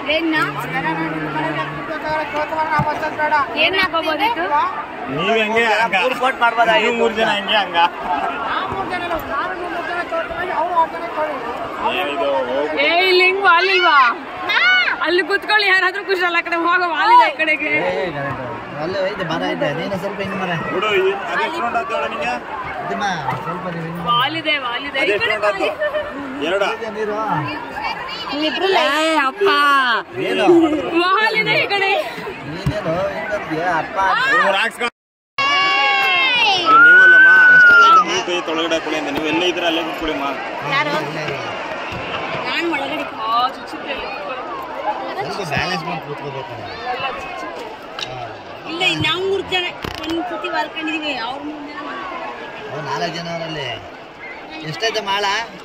ಏನ್ನ ಏನ್ ಹಾಕೋಬೋದಿತ್ತು ನೀವ್ ಹೆಂಗೆ ಹಂಗ ಮೂರು ಕೋಟ್ ಮಾಡ್ಬೋದಾಗಿತ್ತು ನೀವು ಮೂರ್ ಜನ ಹೆಂಗೆ ಹಂಗ ಏನಿದು ಹೋಗು. ಏ ಇಲ್ಲಿ ಹಿಂಗ್ ವಾಲಿಲ್ವಾ ಅಲ್ಲಿ ಕುತ್ಕೊಳ್ಳಿ ಯಾರಾದ್ರೂ ಕುಶಾಲ ಆ ಕಡೆ ಹೋಗೋ ವಾಲಿದೆ ಈ ಕಡೆಗೆ ಅಲ್ಲೇ ಐತೆ ಮರ ಐತೆ ನೀನು ಸ್ವಲ್ಪ ಹಿಂಗೆ ಮರ ಬಿಡು ಈ- ಅದು ಎಷ್ಟು round ಆಯ್ತು ಹೇಳು ನಿಂಗೆ? ಇದಮ್ಮ ಸ್ವಲ್ಪ ನೀವು ಹಿಂಗೆ ವಾಲಿದೆ ವಾಲಿದೆ ಅದು ಈ ಎಷ್ಟು ಕಡೆ round ಆಯ್ತು? ಎರಡ ಇದೆ ನೀರು ಏ ಅಪ್ಪ ಏನು ವಾಲಿದೆ ಈ ಕಡೆ ನೀನೇನು ಹಿಂಗಂತೀಯ ಅಪ್ಪ ಮೂರ್ ಹಾಕ್ಸ್ಕೊ. ಇದು ನೀವಲ್ಲಮ್ಮ ನೀವು ಕೈ ತೊಳಗಡೆ ಹಾಕೊಳ್ಳಿ ಅಂತ ನೀವು ಎಲ್ಲೇ ಇದ್ರೆ ಅಲ್ಲೇ ಕೂತ್ಕೊಳ್ಳಿಮ್ಮ ನಾನ್ ಒಳಗಡೆ ಆ, ಚುಚ್ಚುತ್ತೆ ಇಲ್ಲಿ ಕುತ್ಕೊಳ್ಳಿ. ಸ್ವಲ್ಪ ಬ್ಯಾಲೆನ್ಸ್ ಮಾಡಿ ಕೂತ್ಕೋಬೇಕು ಇಲ್ಲ ನಾವು ಮೂರ್ ಜನ ಒಂದ್ ಸತಿ ವಾಲ್ಕೊಂಡಿದೀವಿ ಅವ್ರ ಮೂರ್ ಜನ ಅವ್ರು ನಾಲ್ಕು ಜನ ಅವರಲ್ಲಿ ಎಷ್ಟೈತೆ ಮಾಳ